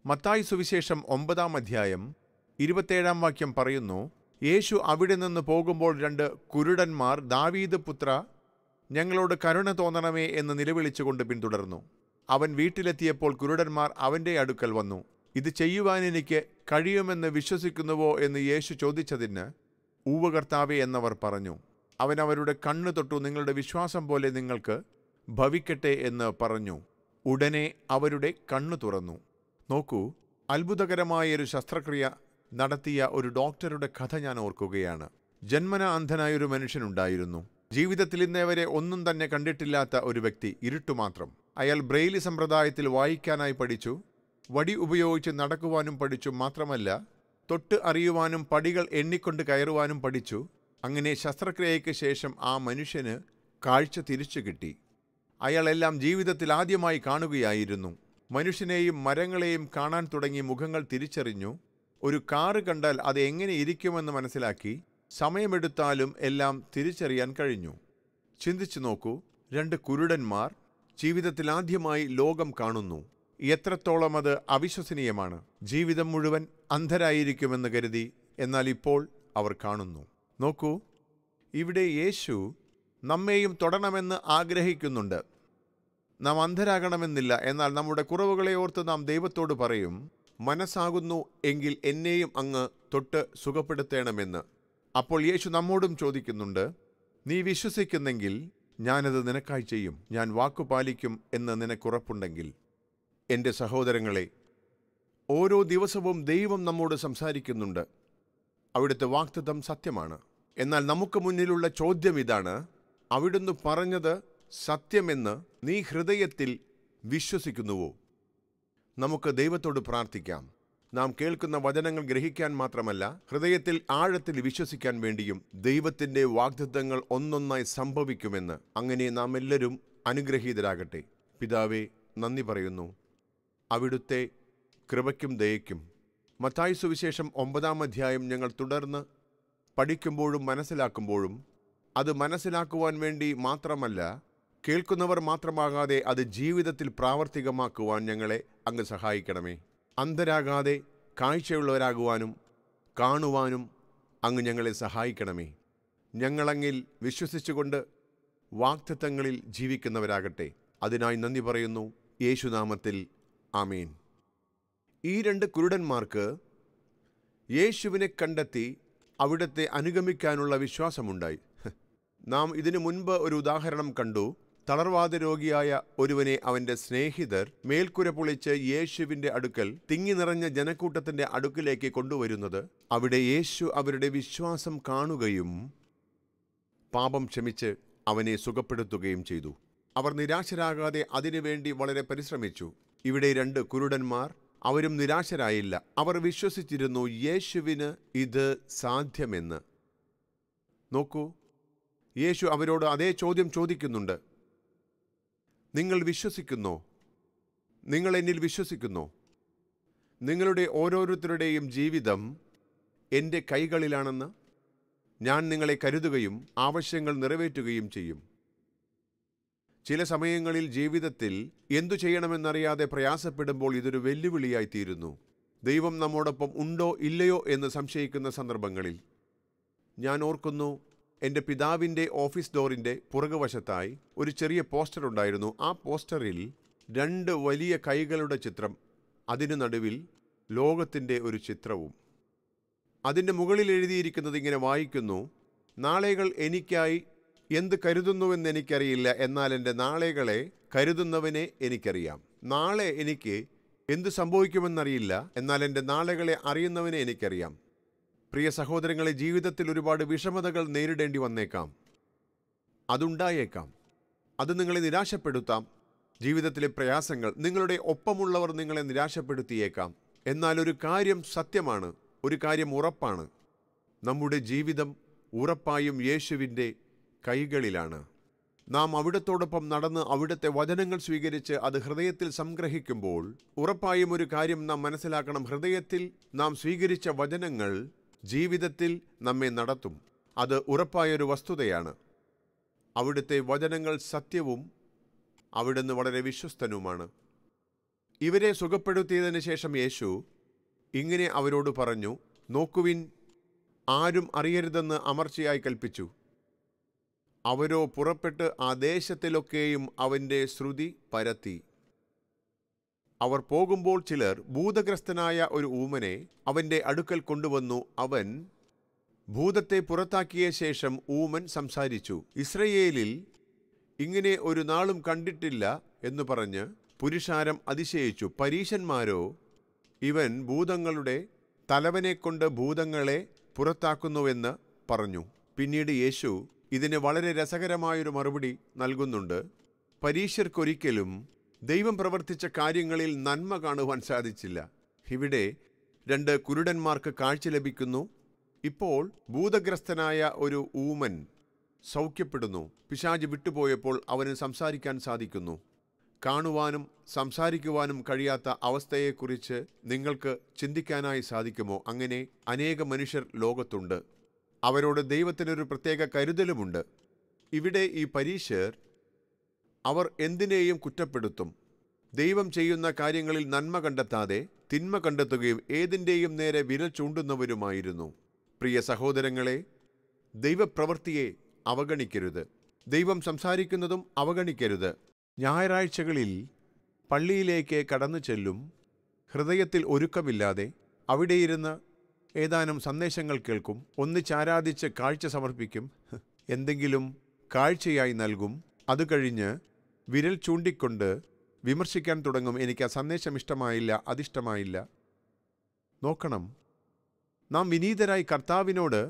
മത്തായി സുവിശേഷം ഒമ്പതാം അധ്യായം ഇരുപത്തേഴാം വാക്യം പറയുന്നു യേശു അവിടെ നിന്ന് പോകുമ്പോൾ രണ്ട് കുരുടന്മാർ ദാവീദ് പുത്ര ഞങ്ങളോട് കരുണ തോന്നണമേ എന്ന് നിലവിളിച്ചുകൊണ്ട് പിന്തുടർന്നു അവൻ വീട്ടിലെത്തിയപ്പോൾ കുരുടന്മാർ അവന്റെ അടുക്കൽ വന്നു ഇത് ചെയ്യുവാൻ എനിക്ക് കഴിയുമെന്ന് വിശ്വസിക്കുന്നുവോ എന്ന് യേശു ചോദിച്ചതിന് ഊവകർത്താവേ എന്നവർ പറഞ്ഞു അവൻ അവരുടെ കണ്ണു തൊട്ടു നിങ്ങളുടെ വിശ്വാസം പോലെ നിങ്ങൾക്ക് ഭവിക്കട്ടെ എന്ന് പറഞ്ഞു ഉടനെ അവരുടെ കണ്ണു തുറന്നു നോക്കൂ അത്ഭുതകരമായൊരു ശസ്ത്രക്രിയ നടത്തിയ ഒരു ഡോക്ടറുടെ കഥ ഞാൻ ഓർക്കുകയാണ് ജന്മന അന്ധനായ ഒരു മനുഷ്യനുണ്ടായിരുന്നു ജീവിതത്തിൽ ഇന്നേ വരെ ഒന്നും തന്നെ കണ്ടിട്ടില്ലാത്ത ഒരു വ്യക്തി ഇരുട്ടു മാത്രം അയാൾ ബ്രെയിലി സമ്പ്രദായത്തിൽ വായിക്കാനായി പഠിച്ചു വടി ഉപയോഗിച്ച് നടക്കുവാനും പഠിച്ചു മാത്രമല്ല തൊട്ട് അറിയുവാനും പടികൾ എണ്ണിക്കൊണ്ട് കയറുവാനും പഠിച്ചു അങ്ങനെ ശസ്ത്രക്രിയയ്ക്ക് ശേഷം ആ മനുഷ്യന് കാഴ്ച തിരിച്ചു കിട്ടി അയാളെല്ലാം ജീവിതത്തിൽ ആദ്യമായി കാണുകയായിരുന്നു മനുഷ്യനെയും മരങ്ങളെയും കാണാൻ തുടങ്ങി മുഖങ്ങൾ തിരിച്ചറിഞ്ഞു ഒരു കാറ് കണ്ടാൽ അത് എങ്ങനെ ഇരിക്കുമെന്ന് മനസ്സിലാക്കി സമയമെടുത്താലും എല്ലാം തിരിച്ചറിയാൻ കഴിഞ്ഞു ചിന്തിച്ചു നോക്കൂ രണ്ട് കുരുടന്മാർ ജീവിതത്തിൽ ആദ്യമായി ലോകം കാണുന്നു എത്രത്തോളം അത് അവിശ്വസനീയമാണ് ജീവിതം മുഴുവൻ അന്ധരായിരിക്കുമെന്ന് കരുതി എന്നാൽ ഇപ്പോൾ അവർ കാണുന്നു നോക്കൂ ഇവിടെ യേശു നമ്മെയും തൊടണമെന്ന് ആഗ്രഹിക്കുന്നുണ്ട് നാം അന്ധരാകണമെന്നില്ല എന്നാൽ നമ്മുടെ കുറവുകളെ ഓർത്ത് നാം ദൈവത്തോട് പറയും മനസ്സാകുന്നു എങ്കിൽ എന്നെയും അങ്ങ് തൊട്ട് സുഖപ്പെടുത്തേണമെന്ന് അപ്പോൾ യേശു നമ്മോടും ചോദിക്കുന്നുണ്ട് നീ വിശ്വസിക്കുന്നെങ്കിൽ ഞാനത് നിനക്കായി ചെയ്യും ഞാൻ വാക്കു പാലിക്കും എന്ന് നിനക്കുറപ്പുണ്ടെങ്കിൽ എൻ്റെ സഹോദരങ്ങളെ ഓരോ ദിവസവും ദൈവം നമ്മോട് സംസാരിക്കുന്നുണ്ട് അവിടുത്തെ വാക്തത്വം സത്യമാണ് എന്നാൽ നമുക്ക് മുന്നിലുള്ള ചോദ്യം ഇതാണ് അവിടുന്ന് പറഞ്ഞത് സത്യമെന്ന് നീ ഹൃദയത്തിൽ വിശ്വസിക്കുന്നുവോ നമുക്ക് ദൈവത്തോട് പ്രാർത്ഥിക്കാം നാം കേൾക്കുന്ന വചനങ്ങൾ ഗ്രഹിക്കാൻ മാത്രമല്ല ഹൃദയത്തിൽ ആഴത്തിൽ വിശ്വസിക്കാൻ വേണ്ടിയും ദൈവത്തിൻ്റെ വാഗ്ദത്തങ്ങൾ ഒന്നൊന്നായി സംഭവിക്കുമെന്ന് അങ്ങനെ നാം എല്ലാവരും അനുഗ്രഹീതരാകട്ടെ പിതാവേ നന്ദി പറയുന്നു അവിടുത്തെ കൃപയ്ക്കും ദയയ്ക്കും മത്തായി സുവിശേഷം ഒമ്പതാം അധ്യായം ഞങ്ങൾ തുടർന്ന് പഠിക്കുമ്പോഴും മനസ്സിലാക്കുമ്പോഴും അത് മനസ്സിലാക്കുവാൻ വേണ്ടി മാത്രമല്ല കേൾക്കുന്നവർ മാത്രമാകാതെ അത് ജീവിതത്തിൽ പ്രാവർത്തികമാക്കുവാൻ ഞങ്ങളെ അങ്ങ് സഹായിക്കണമേ അന്ധരാകാതെ കാഴ്ചയുള്ളവരാകുവാനും കാണുവാനും അങ്ങ് ഞങ്ങളെ സഹായിക്കണമേ ഞങ്ങളങ്ങിൽ വിശ്വസിച്ചുകൊണ്ട് വാക്തത്വങ്ങളിൽ ജീവിക്കുന്നവരാകട്ടെ അതിനായി നന്ദി പറയുന്നു യേശുനാമത്തിൽ ആമീൻ ഈ രണ്ട് കുരുടന്മാർക്ക് യേശുവിനെ കണ്ടെത്തി അവിടുത്തെ അനുഗമിക്കാനുള്ള വിശ്വാസമുണ്ടായി ഹ്. നാം ഇതിനു മുൻപ് ഒരു ഉദാഹരണം കണ്ടു തളർവാദ രോഗിയായ ഒരുവനെ അവന്റെ സ്നേഹിതർ മേൽക്കുര പൊളിച്ച് യേശുവിന്റെ അടുക്കൽ തിങ്ങി നിറഞ്ഞ ജനക്കൂട്ടത്തിന്റെ അടുക്കിലേക്ക് കൊണ്ടുവരുന്നത് അവിടെ യേശു അവരുടെ വിശ്വാസം കാണുകയും പാപം ക്ഷമിച്ച് അവനെ സുഖപ്പെടുത്തുകയും ചെയ്തു അവർ നിരാശരാകാതെ അതിനുവേണ്ടി വളരെ പരിശ്രമിച്ചു ഇവിടെ രണ്ട് കുരുടന്മാർ അവരും നിരാശരായില്ല അവർ വിശ്വസിച്ചിരുന്നു യേശുവിന് ഇത് സാധ്യമെന്ന് നോക്കൂ യേശു അവരോട് അതേ ചോദ്യം ചോദിക്കുന്നുണ്ട് നിങ്ങൾ വിശ്വസിക്കുന്നോ നിങ്ങൾ എന്നിൽ വിശ്വസിക്കുന്നോ നിങ്ങളുടെ ഓരോരുത്തരുടെയും ജീവിതം എൻ്റെ കൈകളിലാണെന്ന് ഞാൻ നിങ്ങളെ കരുതുകയും ആവശ്യങ്ങൾ നിറവേറ്റുകയും ചെയ്യും ചില സമയങ്ങളിൽ ജീവിതത്തിൽ എന്തു ചെയ്യണമെന്നറിയാതെ പ്രയാസപ്പെടുമ്പോൾ ഇതൊരു വെല്ലുവിളിയായി തീരുന്നു ദൈവം നമ്മോടൊപ്പം ഉണ്ടോ ഇല്ലയോ എന്ന് സംശയിക്കുന്ന സന്ദർഭങ്ങളിൽ ഞാൻ ഓർക്കുന്നു എൻ്റെ പിതാവിൻ്റെ ഓഫീസ് ഡോറിൻ്റെ പുറകുവശത്തായി ഒരു ചെറിയ പോസ്റ്റർ ഉണ്ടായിരുന്നു ആ പോസ്റ്ററിൽ രണ്ട് വലിയ കൈകളുടെ ചിത്രം അതിനു നടുവിൽ ലോകത്തിൻ്റെ ഒരു ചിത്രവും അതിൻ്റെ മുകളിൽ എഴുതിയിരിക്കുന്നത് ഇങ്ങനെ വായിക്കുന്നു നാളെകൾ എനിക്കായി എന്ത് കരുതുന്നുവെന്ന് എനിക്കറിയില്ല എന്നാൽ എൻ്റെ നാളെകളെ കരുതുന്നവനെ എനിക്കറിയാം നാളെ എനിക്ക് എന്ത് സംഭവിക്കുമെന്നറിയില്ല എന്നാൽ എൻ്റെ നാളെകളെ അറിയുന്നവനെ എനിക്കറിയാം പ്രിയ സഹോദരങ്ങളെ ജീവിതത്തിൽ ഒരുപാട് വിഷമതകൾ നേരിടേണ്ടി വന്നേക്കാം അതുണ്ടായേക്കാം അത് നിങ്ങളെ നിരാശപ്പെടുത്താം ജീവിതത്തിലെ പ്രയാസങ്ങൾ നിങ്ങളുടെ ഒപ്പമുള്ളവർ നിങ്ങളെ നിരാശപ്പെടുത്തിയേക്കാം എന്നാൽ ഒരു കാര്യം സത്യമാണ് ഒരു കാര്യം ഉറപ്പാണ് നമ്മുടെ ജീവിതം ഉറപ്പായും യേശുവിൻ്റെ കൈകളിലാണ് നാം അവിടത്തോടൊപ്പം നടന്ന് അവിടുത്തെ വചനങ്ങൾ സ്വീകരിച്ച് അത് ഹൃദയത്തിൽ സംഗ്രഹിക്കുമ്പോൾ ഉറപ്പായും ഒരു കാര്യം നാം മനസ്സിലാക്കണം ഹൃദയത്തിൽ നാം സ്വീകരിച്ച വചനങ്ങൾ ജീവിതത്തിൽ നമ്മെ നടത്തും അത് ഉറപ്പായൊരു വസ്തുതയാണ് അവിടുത്തെ വചനങ്ങൾ സത്യവും അവിടുന്ന് വളരെ വിശ്വസ്തനുമാണ് ഇവരെ സുഖപ്പെടുത്തിയതിന് ശേഷം യേശു ഇങ്ങനെ അവരോട് പറഞ്ഞു നോക്കുവിൻ ആരും അറിയരുതെന്ന് അമർച്ചയായി കൽപ്പിച്ചു അവരോ പുറപ്പെട്ട് ആ ദേശത്തിലൊക്കെയും അവൻ്റെ ശ്രുതി പരത്തി അവർ പോകുമ്പോൾ ചിലർ ഭൂതഗ്രസ്തനായ ഒരു ഊമനെ അവൻ്റെ അടുക്കൽ കൊണ്ടുവന്നു അവൻ ഭൂതത്തെ പുറത്താക്കിയ ശേഷം ഊമൻ സംസാരിച്ചു ഇസ്രയേലിൽ ഇങ്ങനെ ഒരു നാളും കണ്ടിട്ടില്ല എന്ന് പറഞ്ഞ് പുരുഷാരം അതിശയിച്ചു പരീശന്മാരോ ഇവൻ ഭൂതങ്ങളുടെ തലവനെ കൊണ്ട് ഭൂതങ്ങളെ പുറത്താക്കുന്നുവെന്ന് പറഞ്ഞു പിന്നീട് യേശു ഇതിന് വളരെ രസകരമായൊരു മറുപടി നൽകുന്നുണ്ട് പരീശർക്കൊരിക്കലും ദൈവം പ്രവർത്തിച്ച കാര്യങ്ങളിൽ നന്മ കാണുവാൻ സാധിച്ചില്ല ഇവിടെ രണ്ട് കുരുടന്മാർക്ക് കാഴ്ച ലഭിക്കുന്നു ഇപ്പോൾ ഭൂതഗ്രസ്തനായ ഒരു ഊമൻ സൗഖ്യപ്പെടുന്നു പിശാജ് വിട്ടുപോയപ്പോൾ അവന് സംസാരിക്കാൻ സാധിക്കുന്നു കാണുവാനും സംസാരിക്കുവാനും കഴിയാത്ത അവസ്ഥയെക്കുറിച്ച് നിങ്ങൾക്ക് ചിന്തിക്കാനായി സാധിക്കുമോ അങ്ങനെ അനേക മനുഷ്യർ ലോകത്തുണ്ട് അവരോട് ദൈവത്തിനൊരു പ്രത്യേക കരുതലുമുണ്ട് ഇവിടെ ഈ പരീശർ അവർ എന്തിനേയും കുറ്റപ്പെടുത്തും ദൈവം ചെയ്യുന്ന കാര്യങ്ങളിൽ നന്മ കണ്ടെത്താതെ തിന്മ കണ്ടെത്തുകയും ഏതിൻ്റെയും നേരെ വിരൽ ചൂണ്ടുന്നവരുമായിരുന്നു പ്രിയ സഹോദരങ്ങളെ ദൈവപ്രവൃത്തിയെ അവഗണിക്കരുത് ദൈവം സംസാരിക്കുന്നതും അവഗണിക്കരുത് ഞായറാഴ്ചകളിൽ പള്ളിയിലേക്ക് കടന്നു ചെല്ലും ഹൃദയത്തിൽ ഒരുക്കമില്ലാതെ അവിടെയിരുന്ന് ഏതാനും സന്ദേശങ്ങൾ കേൾക്കും ഒന്നിച്ചാരാധിച്ച് കാഴ്ച സമർപ്പിക്കും എന്തെങ്കിലും കാഴ്ചയായി നൽകും അത് കഴിഞ്ഞ് വിരൽ ചൂണ്ടിക്കൊണ്ട് വിമർശിക്കാൻ തുടങ്ങും എനിക്ക് ആ സന്ദേശം ഇഷ്ടമായില്ല അതിഷ്ടമായില്ല നോക്കണം നാം വിനീതരായി കർത്താവിനോട്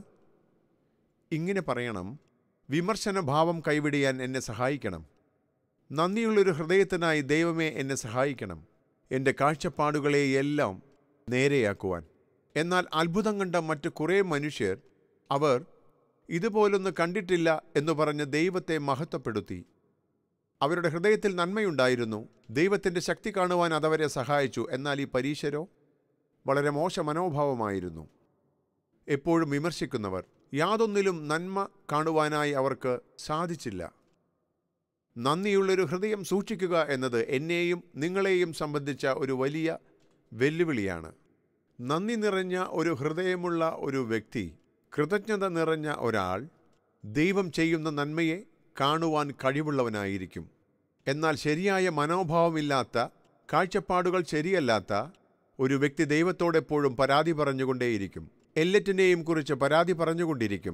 ഇങ്ങനെ പറയണം വിമർശന ഭാവം കൈവിടിയാൻ എന്നെ സഹായിക്കണം നന്ദിയുള്ളൊരു ഹൃദയത്തിനായി ദൈവമേ എന്നെ സഹായിക്കണം എൻ്റെ കാഴ്ചപ്പാടുകളെയെല്ലാം നേരെയാക്കുവാൻ എന്നാൽ അത്ഭുതം കണ്ട മറ്റു കുറേ മനുഷ്യർ അവർ ഇതുപോലൊന്ന് കണ്ടിട്ടില്ല എന്ന് പറഞ്ഞ് ദൈവത്തെ മഹത്വപ്പെടുത്തി അവരുടെ ഹൃദയത്തിൽ നന്മയുണ്ടായിരുന്നു ദൈവത്തിൻ്റെ ശക്തി കാണുവാൻ അതവരെ സഹായിച്ചു എന്നാൽ ഈ പരീശരോ വളരെ മോശ മനോഭാവമായിരുന്നു എപ്പോഴും വിമർശിക്കുന്നവർ യാതൊന്നിലും നന്മ കാണുവാനായി അവർക്ക് സാധിച്ചില്ല നന്ദിയുള്ളൊരു ഹൃദയം സൂക്ഷിക്കുക എന്നത് എന്നെയും നിങ്ങളെയും സംബന്ധിച്ച ഒരു വലിയ വെല്ലുവിളിയാണ് നന്ദി നിറഞ്ഞ ഒരു ഹൃദയമുള്ള ഒരു വ്യക്തി കൃതജ്ഞത നിറഞ്ഞ ഒരാൾ ദൈവം ചെയ്യുന്ന നന്മയെ കാണുവാൻ കഴിവുള്ളവനായിരിക്കും എന്നാൽ ശരിയായ മനോഭാവമില്ലാത്ത കാഴ്ചപ്പാടുകൾ ശരിയല്ലാത്ത ഒരു വ്യക്തി ദൈവത്തോടെപ്പോഴും പരാതി പറഞ്ഞുകൊണ്ടേയിരിക്കും എല്ലാറ്റിനെയും കുറിച്ച് പരാതി പറഞ്ഞുകൊണ്ടിരിക്കും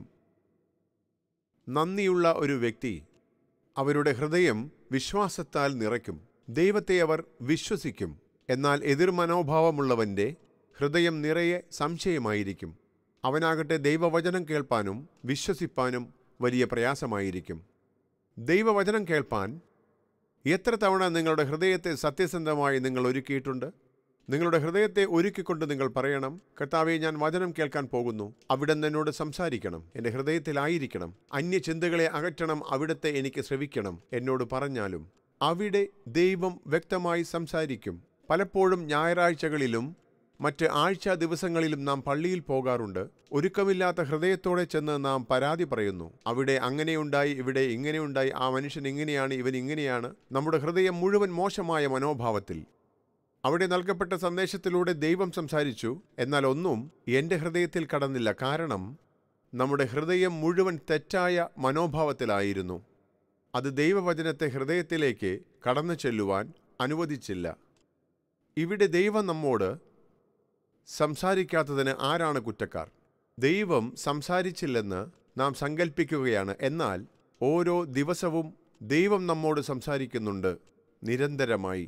നന്ദിയുള്ള ഒരു വ്യക്തി അവരുടെ ഹൃദയം വിശ്വാസത്താൽ നിറയ്ക്കും ദൈവത്തെ അവർ വിശ്വസിക്കും എന്നാൽ എതിർ മനോഭാവമുള്ളവൻ്റെ ഹൃദയം നിറയെ സംശയമായിരിക്കും അവനാകട്ടെ ദൈവവചനം കേൾപ്പാനും വിശ്വസിപ്പാനും വലിയ പ്രയാസമായിരിക്കും ദൈവവചനം കേൾപ്പാൻ എത്ര തവണ നിങ്ങളുടെ ഹൃദയത്തെ സത്യസന്ധമായി നിങ്ങൾ ഒരുക്കിയിട്ടുണ്ട് നിങ്ങളുടെ ഹൃദയത്തെ ഒരുക്കിക്കൊണ്ട് നിങ്ങൾ പറയണം കർത്താവെ ഞാൻ വചനം കേൾക്കാൻ പോകുന്നു അവിടെ എന്നോട് സംസാരിക്കണം എൻ്റെ ഹൃദയത്തിലായിരിക്കണം അന്യചിന്തകളെ അകറ്റണം അവിടുത്തെ എനിക്ക് ശ്രവിക്കണം എന്നോട് പറഞ്ഞാലും അവിടെ ദൈവം വ്യക്തമായി സംസാരിക്കും പലപ്പോഴും ഞായറാഴ്ചകളിലും മറ്റ് ആഴ്ച ദിവസങ്ങളിലും നാം പള്ളിയിൽ പോകാറുണ്ട് ഒരുക്കമില്ലാത്ത ഹൃദയത്തോടെ ചെന്ന് നാം പരാതി പറയുന്നു അവിടെ അങ്ങനെയുണ്ടായി ഇവിടെ ഇങ്ങനെയുണ്ടായി ആ മനുഷ്യൻ ഇങ്ങനെയാണ് ഇവൻ ഇങ്ങനെയാണ് നമ്മുടെ ഹൃദയം മുഴുവൻ മോശമായ മനോഭാവത്തിൽ അവിടെ നൽകപ്പെട്ട സന്ദേശത്തിലൂടെ ദൈവം സംസാരിച്ചു എന്നാൽ ഒന്നും എൻ്റെ ഹൃദയത്തിൽ കടന്നില്ല കാരണം നമ്മുടെ ഹൃദയം മുഴുവൻ തെറ്റായ മനോഭാവത്തിലായിരുന്നു അത് ദൈവവചനത്തെ ഹൃദയത്തിലേക്ക് കടന്നു ചെല്ലുവാൻ അനുവദിച്ചില്ല ഇവിടെ ദൈവം നമ്മോട് സംസാരിക്കാത്തതിന് ആരാണ് കുറ്റക്കാർ ദൈവം സംസാരിച്ചില്ലെന്ന് നാം സങ്കല്പിക്കുകയാണ് എന്നാൽ ഓരോ ദിവസവും ദൈവം നമ്മോട് സംസാരിക്കുന്നുണ്ട് നിരന്തരമായി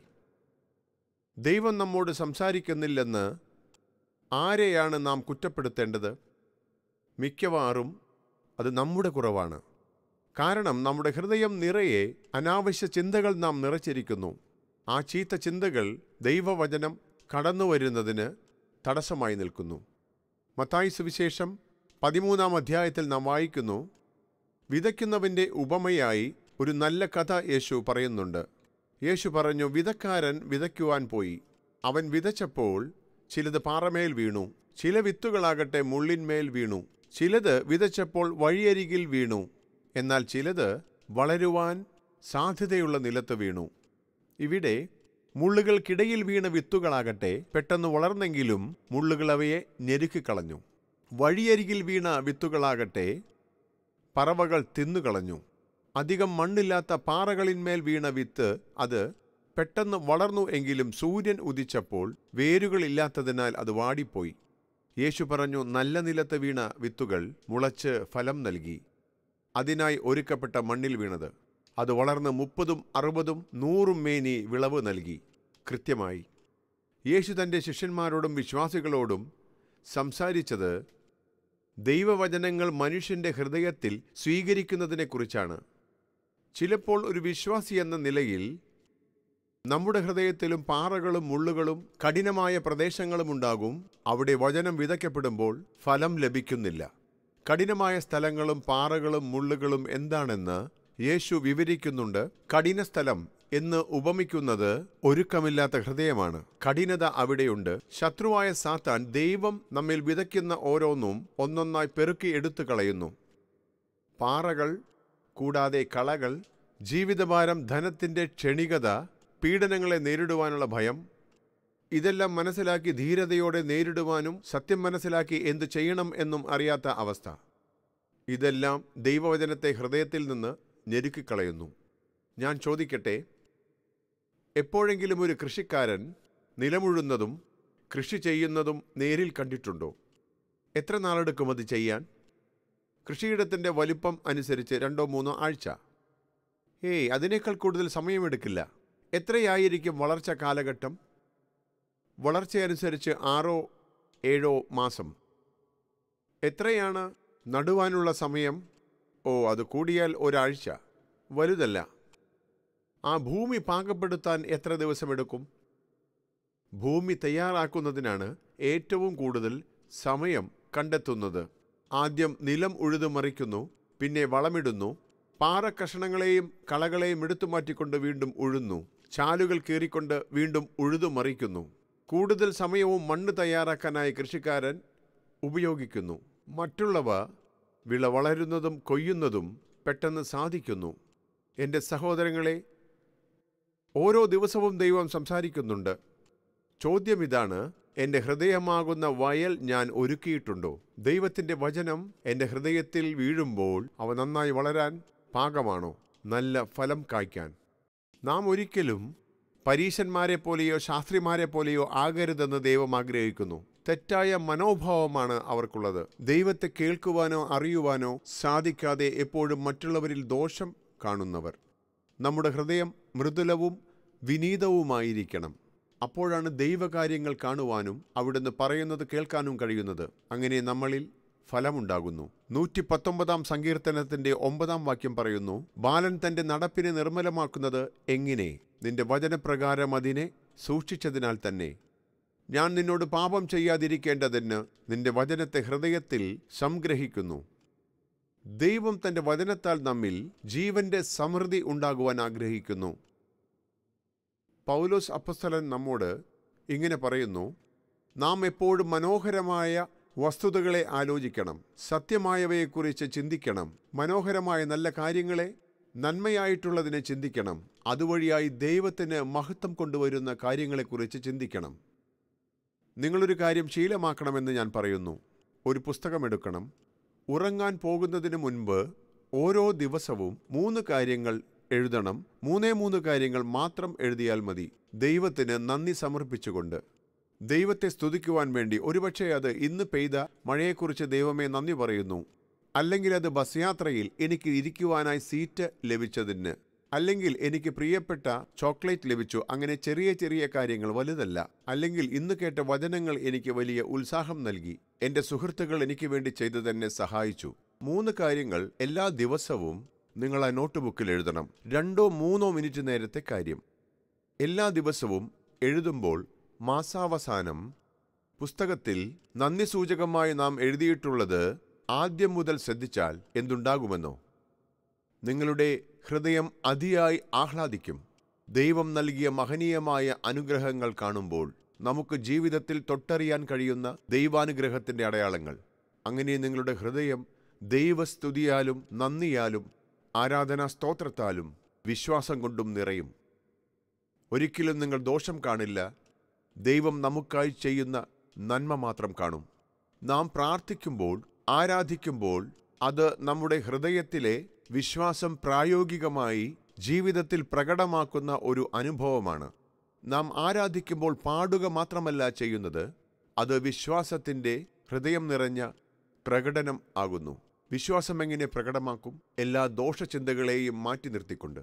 ദൈവം നമ്മോട് സംസാരിക്കുന്നില്ലെന്ന് ആരെയാണ് നാം കുറ്റപ്പെടുത്തേണ്ടത് മിക്കവാറും അത് നമ്മുടെ കുറവാണ് കാരണം നമ്മുടെ ഹൃദയം നിറയെ അനാവശ്യ ചിന്തകൾ നാം നിറച്ചിരിക്കുന്നു ആ ചീത്ത ചിന്തകൾ ദൈവവചനം കടന്നു വരുന്നതിന് തടസ്സമായി നിൽക്കുന്നു മത്തായി സുവിശേഷം പതിമൂന്നാം അധ്യായത്തിൽ നാം വായിക്കുന്നു വിതയ്ക്കുന്നവൻ്റെ ഉപമയായി ഒരു നല്ല കഥ യേശു പറയുന്നുണ്ട് യേശു പറഞ്ഞു വിതക്കാരൻ വിതയ്ക്കുവാൻ പോയി അവൻ വിതച്ചപ്പോൾ ചിലത് പാറമേൽ വീണു ചില വിത്തുകളാകട്ടെ മുള്ളിന്മേൽ വീണു ചിലത് വിതച്ചപ്പോൾ വഴിയരികിൽ വീണു എന്നാൽ ചിലത് വളരുവാൻ സാധ്യതയുള്ള നിലത്ത് വീണു ഇവിടെ മുള്ളുകൾക്കിടയിൽ വീണ വിത്തുകളാകട്ടെ പെട്ടെന്ന് വളർന്നെങ്കിലും മുള്ളുകൾ അവയെ ഞെരുക്കിക്കളഞ്ഞു വഴിയരികിൽ വീണ വിത്തുകളാകട്ടെ പറവകൾ തിന്നുകളഞ്ഞു അധികം മണ്ണില്ലാത്ത പാറകളിന്മേൽ വീണ വിത്ത് അത് പെട്ടെന്ന് വളർന്നു എങ്കിലും സൂര്യൻ ഉദിച്ചപ്പോൾ വേരുകളില്ലാത്തതിനാൽ അത് വാടിപ്പോയി യേശു പറഞ്ഞു നല്ല നിലത്ത് വീണ വിത്തുകൾ മുളച്ച് ഫലം നൽകി അതിനായി ഒരുക്കപ്പെട്ട മണ്ണിൽ വീണത് അത് വളർന്ന് മുപ്പതും അറുപതും നൂറും മേനി വിളവ് നൽകി കൃത്യമായി യേശു തൻ്റെ ശിഷ്യന്മാരോടും വിശ്വാസികളോടും സംസാരിച്ചത് ദൈവവചനങ്ങൾ മനുഷ്യൻ്റെ ഹൃദയത്തിൽ സ്വീകരിക്കുന്നതിനെക്കുറിച്ചാണ് ചിലപ്പോൾ ഒരു വിശ്വാസി എന്ന നിലയിൽ നമ്മുടെ ഹൃദയത്തിലും പാറകളും മുള്ളുകളും കഠിനമായ പ്രദേശങ്ങളും ഉണ്ടാകും അവിടെ വചനം വിതയ്ക്കപ്പെടുമ്പോൾ ഫലം ലഭിക്കുന്നില്ല കഠിനമായ സ്ഥലങ്ങളും പാറകളും മുള്ളുകളും എന്താണെന്ന് യേശു വിവരിക്കുന്നുണ്ട് കഠിന സ്ഥലം എന്ന് ഉപമിക്കുന്നത് ഒരുക്കമില്ലാത്ത ഹൃദയമാണ് കഠിനത അവിടെയുണ്ട് ശത്രുവായ സാത്താൻ ദൈവം നമ്മിൽ വിതയ്ക്കുന്ന ഓരോന്നും ഒന്നൊന്നായി പെറുക്കി എടുത്തു കളയുന്നു പാറകൾ കൂടാതെ കളകൾ ജീവിതഭാരം ധനത്തിൻ്റെ ക്ഷണികത പീഡനങ്ങളെ നേരിടുവാനുള്ള ഭയം ഇതെല്ലാം മനസ്സിലാക്കി ധീരതയോടെ നേരിടുവാനും സത്യം മനസ്സിലാക്കി എന്തു ചെയ്യണം എന്നും അറിയാത്ത അവസ്ഥ ഇതെല്ലാം ദൈവവചനത്തെ ഹൃദയത്തിൽ നിന്ന് ഞെരുക്കിക്കളയുന്നു ഞാൻ ചോദിക്കട്ടെ എപ്പോഴെങ്കിലും ഒരു കൃഷിക്കാരൻ നിലമുഴുന്നതും കൃഷി ചെയ്യുന്നതും നേരിൽ കണ്ടിട്ടുണ്ടോ എത്ര നാളെടുക്കും അത് ചെയ്യാൻ കൃഷിയിടത്തിൻ്റെ വലിപ്പം അനുസരിച്ച് രണ്ടോ മൂന്നോ ആഴ്ച ഏയ് അതിനേക്കാൾ കൂടുതൽ സമയമെടുക്കില്ല എത്രയായിരിക്കും വളർച്ച കാലഘട്ടം വളർച്ചയനുസരിച്ച് ആറോ ഏഴോ മാസം എത്രയാണ് നടുവാനുള്ള സമയം ഓ അത് കൂടിയാൽ ഒരാഴ്ച വലുതല്ല ആ ഭൂമി പാകപ്പെടുത്താൻ എത്ര ദിവസമെടുക്കും ഭൂമി തയ്യാറാക്കുന്നതിനാണ് ഏറ്റവും കൂടുതൽ സമയം കണ്ടെത്തുന്നത് ആദ്യം നിലം ഉഴുതുമറിക്കുന്നു പിന്നെ വളമിടുന്നു പാറക്കഷണങ്ങളെയും കളകളെയും എടുത്തു മാറ്റിക്കൊണ്ട് വീണ്ടും ഉഴുന്നു ചാലുകൾ കീറിക്കൊണ്ട് വീണ്ടും ഉഴുതുമറിക്കുന്നു കൂടുതൽ സമയവും മണ്ണ് തയ്യാറാക്കാനായി കൃഷിക്കാരൻ ഉപയോഗിക്കുന്നു മറ്റുള്ളവ വിള വളരുന്നതും കൊയ്യുന്നതും പെട്ടെന്ന് സാധിക്കുന്നു എൻ്റെ സഹോദരങ്ങളെ ഓരോ ദിവസവും ദൈവം സംസാരിക്കുന്നുണ്ട് ചോദ്യം ഇതാണ് എൻ്റെ ഹൃദയമാകുന്ന വയൽ ഞാൻ ഒരുക്കിയിട്ടുണ്ടോ ദൈവത്തിൻ്റെ വചനം എൻ്റെ ഹൃദയത്തിൽ വീഴുമ്പോൾ അവ നന്നായി വളരാൻ പാകമാണോ നല്ല ഫലം കായ്ക്കാൻ നാം ഒരിക്കലും പരീശന്മാരെ പോലെയോ ശാസ്ത്രിമാരെ പോലെയോ ആകരുതെന്ന് ദൈവം ആഗ്രഹിക്കുന്നു തെറ്റായ മനോഭാവമാണ് അവർക്കുള്ളത് ദൈവത്തെ കേൾക്കുവാനോ അറിയുവാനോ സാധിക്കാതെ എപ്പോഴും മറ്റുള്ളവരിൽ ദോഷം കാണുന്നവർ നമ്മുടെ ഹൃദയം മൃദുലവും വിനീതവുമായിരിക്കണം അപ്പോഴാണ് ദൈവകാര്യങ്ങൾ കാണുവാനും അവിടുന്ന് പറയുന്നത് കേൾക്കാനും കഴിയുന്നത് അങ്ങനെ നമ്മളിൽ ഫലമുണ്ടാകുന്നു നൂറ്റി പത്തൊമ്പതാം സങ്കീർത്തനത്തിന്റെ ഒമ്പതാം വാക്യം പറയുന്നു ബാലൻ തന്റെ നടപ്പിനെ നിർമ്മലമാക്കുന്നത് എങ്ങനെ നിന്റെ വചനപ്രകാരം അതിനെ സൂക്ഷിച്ചതിനാൽ തന്നെ ഞാൻ നിന്നോട് പാപം ചെയ്യാതിരിക്കേണ്ടതിന് നിന്റെ വചനത്തെ ഹൃദയത്തിൽ സംഗ്രഹിക്കുന്നു ദൈവം തന്റെ വചനത്താൽ നമ്മിൽ ജീവന്റെ സമൃദ്ധി ഉണ്ടാകുവാൻ ആഗ്രഹിക്കുന്നു പൗലോസ് അപ്പസ്തലൻ നമ്മോട് ഇങ്ങനെ പറയുന്നു നാം എപ്പോഴും മനോഹരമായ വസ്തുതകളെ ആലോചിക്കണം സത്യമായവയെക്കുറിച്ച് ചിന്തിക്കണം മനോഹരമായ നല്ല കാര്യങ്ങളെ നന്മയായിട്ടുള്ളതിനെ ചിന്തിക്കണം അതുവഴിയായി ദൈവത്തിന് മഹത്വം കൊണ്ടുവരുന്ന കാര്യങ്ങളെക്കുറിച്ച് ചിന്തിക്കണം നിങ്ങളൊരു കാര്യം ശീലമാക്കണമെന്ന് ഞാൻ പറയുന്നു ഒരു പുസ്തകമെടുക്കണം ഉറങ്ങാൻ പോകുന്നതിന് മുൻപ് ഓരോ ദിവസവും മൂന്ന് കാര്യങ്ങൾ എഴുതണം മൂന്നേ മൂന്ന് കാര്യങ്ങൾ മാത്രം എഴുതിയാൽ മതി ദൈവത്തിന് നന്ദി സമർപ്പിച്ചുകൊണ്ട് ദൈവത്തെ സ്തുതിക്കുവാൻ വേണ്ടി ഒരുപക്ഷെ അത് ഇന്ന് പെയ്ത മഴയെക്കുറിച്ച് ദൈവമേ നന്ദി പറയുന്നു അല്ലെങ്കിൽ അത് ബസ് യാത്രയിൽ എനിക്ക് ഇരിക്കുവാനായി സീറ്റ് ലഭിച്ചതിന് അല്ലെങ്കിൽ എനിക്ക് പ്രിയപ്പെട്ട ചോക്ലേറ്റ് ലഭിച്ചു അങ്ങനെ ചെറിയ ചെറിയ കാര്യങ്ങൾ വലുതല്ല അല്ലെങ്കിൽ ഇന്ന് കേട്ട വചനങ്ങൾ എനിക്ക് വലിയ ഉത്സാഹം നൽകി എൻ്റെ സുഹൃത്തുക്കൾ എനിക്ക് വേണ്ടി ചെയ്തതെന്നെ സഹായിച്ചു മൂന്ന് കാര്യങ്ങൾ എല്ലാ ദിവസവും നിങ്ങൾ ആ നോട്ട് ബുക്കിൽ എഴുതണം രണ്ടോ മൂന്നോ മിനിറ്റ് നേരത്തെ കാര്യം എല്ലാ ദിവസവും എഴുതുമ്പോൾ മാസാവസാനം പുസ്തകത്തിൽ നന്ദി സൂചകമായി നാം എഴുതിയിട്ടുള്ളത് ആദ്യം മുതൽ ശ്രദ്ധിച്ചാൽ എന്തുണ്ടാകുമെന്നോ നിങ്ങളുടെ ഹൃദയം അതിയായി ആഹ്ലാദിക്കും ദൈവം നൽകിയ മഹനീയമായ അനുഗ്രഹങ്ങൾ കാണുമ്പോൾ നമുക്ക് ജീവിതത്തിൽ തൊട്ടറിയാൻ കഴിയുന്ന ദൈവാനുഗ്രഹത്തിൻ്റെ അടയാളങ്ങൾ അങ്ങനെ നിങ്ങളുടെ ഹൃദയം ദൈവസ്തുതിയാലും നന്ദിയാലും ആരാധനാ സ്തോത്രത്താലും വിശ്വാസം കൊണ്ടും നിറയും ഒരിക്കലും നിങ്ങൾ ദോഷം കാണില്ല ദൈവം നമുക്കായി ചെയ്യുന്ന നന്മ മാത്രം കാണും നാം പ്രാർത്ഥിക്കുമ്പോൾ ആരാധിക്കുമ്പോൾ അത് നമ്മുടെ ഹൃദയത്തിലെ വിശ്വാസം പ്രായോഗികമായി ജീവിതത്തിൽ പ്രകടമാക്കുന്ന ഒരു അനുഭവമാണ് നാം ആരാധിക്കുമ്പോൾ പാടുക മാത്രമല്ല ചെയ്യുന്നത് അത് വിശ്വാസത്തിൻ്റെ ഹൃദയം നിറഞ്ഞ പ്രകടനം ആകുന്നു വിശ്വാസം എങ്ങനെ പ്രകടമാക്കും എല്ലാ ദോഷചിന്തകളെയും മാറ്റി നിർത്തിക്കൊണ്ട്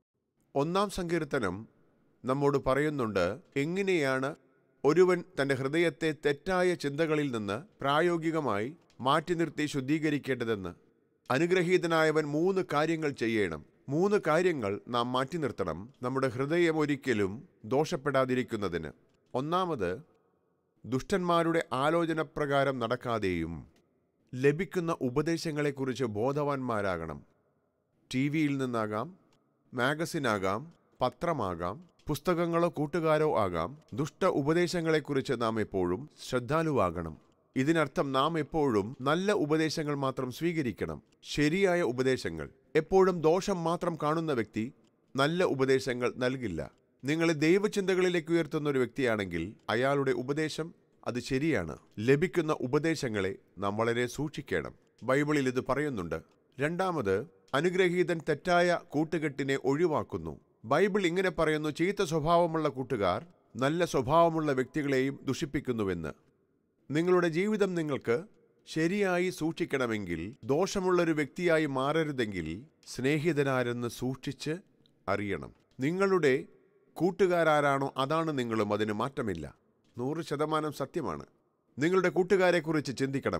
ഒന്നാം സങ്കീർത്തനം നമ്മോട് പറയുന്നുണ്ട് എങ്ങനെയാണ് ഒരുവൻ തൻ്റെ ഹൃദയത്തെ തെറ്റായ ചിന്തകളിൽ നിന്ന് പ്രായോഗികമായി മാറ്റി നിർത്തി ശുദ്ധീകരിക്കേണ്ടതെന്ന് അനുഗ്രഹീതനായവൻ മൂന്ന് കാര്യങ്ങൾ ചെയ്യണം മൂന്ന് കാര്യങ്ങൾ നാം മാറ്റി നിർത്തണം നമ്മുടെ ഹൃദയം ഒരിക്കലും ദോഷപ്പെടാതിരിക്കുന്നതിന് ഒന്നാമത് ദുഷ്ടന്മാരുടെ ആലോചന പ്രകാരം നടക്കാതെയും ലഭിക്കുന്ന ഉപദേശങ്ങളെക്കുറിച്ച് ബോധവാന്മാരാകണം ടി വിയിൽ നിന്നാകാം മാഗസിനാകാം പത്രമാകാം പുസ്തകങ്ങളോ കൂട്ടുകാരോ ആകാം ദുഷ്ട ഉപദേശങ്ങളെക്കുറിച്ച് നാം എപ്പോഴും ശ്രദ്ധാലുവാകണം ഇതിനർത്ഥം നാം എപ്പോഴും നല്ല ഉപദേശങ്ങൾ മാത്രം സ്വീകരിക്കണം ശരിയായ ഉപദേശങ്ങൾ എപ്പോഴും ദോഷം മാത്രം കാണുന്ന വ്യക്തി നല്ല ഉപദേശങ്ങൾ നൽകില്ല നിങ്ങളെ ദൈവചിന്തകളിലേക്ക് ഉയർത്തുന്ന ഒരു വ്യക്തിയാണെങ്കിൽ അയാളുടെ ഉപദേശം അത് ശരിയാണ് ലഭിക്കുന്ന ഉപദേശങ്ങളെ നാം വളരെ സൂക്ഷിക്കണം ബൈബിളിൽ ഇത് പറയുന്നുണ്ട് രണ്ടാമത് അനുഗ്രഹീതൻ തെറ്റായ കൂട്ടുകെട്ടിനെ ഒഴിവാക്കുന്നു ബൈബിൾ ഇങ്ങനെ പറയുന്നു ചീത്ത സ്വഭാവമുള്ള കൂട്ടുകാർ നല്ല സ്വഭാവമുള്ള വ്യക്തികളെയും ദുഷിപ്പിക്കുന്നുവെന്ന് നിങ്ങളുടെ ജീവിതം നിങ്ങൾക്ക് ശരിയായി സൂക്ഷിക്കണമെങ്കിൽ ദോഷമുള്ളൊരു വ്യക്തിയായി മാറരുതെങ്കിൽ സ്നേഹിതനാരെന്ന് സൂക്ഷിച്ച് അറിയണം നിങ്ങളുടെ കൂട്ടുകാരാരാണോ അതാണ് നിങ്ങളും അതിന് മാറ്റമില്ല നൂറ് ശതമാനം സത്യമാണ് നിങ്ങളുടെ കൂട്ടുകാരെക്കുറിച്ച് ചിന്തിക്കണം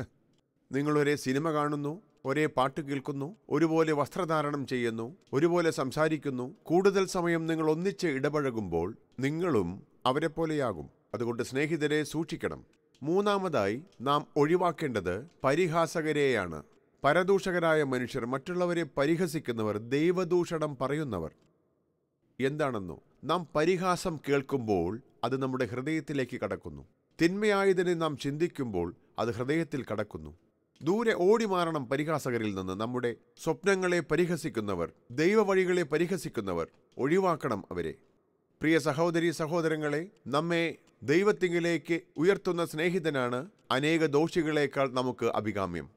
നിങ്ങൾ ഒരേ സിനിമ കാണുന്നു ഒരേ പാട്ട് കേൾക്കുന്നു ഒരുപോലെ വസ്ത്രധാരണം ചെയ്യുന്നു ഒരുപോലെ സംസാരിക്കുന്നു കൂടുതൽ സമയം നിങ്ങൾ ഒന്നിച്ച് ഇടപഴകുമ്പോൾ നിങ്ങളും അവരെ പോലെയാകും അതുകൊണ്ട് സ്നേഹിതരെ സൂക്ഷിക്കണം മൂന്നാമതായി നാം ഒഴിവാക്കേണ്ടത് പരിഹാസകരെയാണ് പരദൂഷകരായ മനുഷ്യർ മറ്റുള്ളവരെ പരിഹസിക്കുന്നവർ ദൈവദൂഷണം പറയുന്നവർ എന്താണെന്നോ നാം പരിഹാസം കേൾക്കുമ്പോൾ അത് നമ്മുടെ ഹൃദയത്തിലേക്ക് കടക്കുന്നു തിന്മയായതിനെ നാം ചിന്തിക്കുമ്പോൾ അത് ഹൃദയത്തിൽ കടക്കുന്നു ദൂരെ ഓടി മാറണം പരിഹാസകരിൽ നിന്ന് നമ്മുടെ സ്വപ്നങ്ങളെ പരിഹസിക്കുന്നവർ ദൈവവഴികളെ പരിഹസിക്കുന്നവർ ഒഴിവാക്കണം അവരെ പ്രിയ സഹോദരി സഹോദരങ്ങളെ നമ്മെ ദൈവത്തിങ്കിലേക്ക് ഉയർത്തുന്ന സ്നേഹിതനാണ് അനേക ദോഷികളേക്കാൾ നമുക്ക് അഭികാമ്യം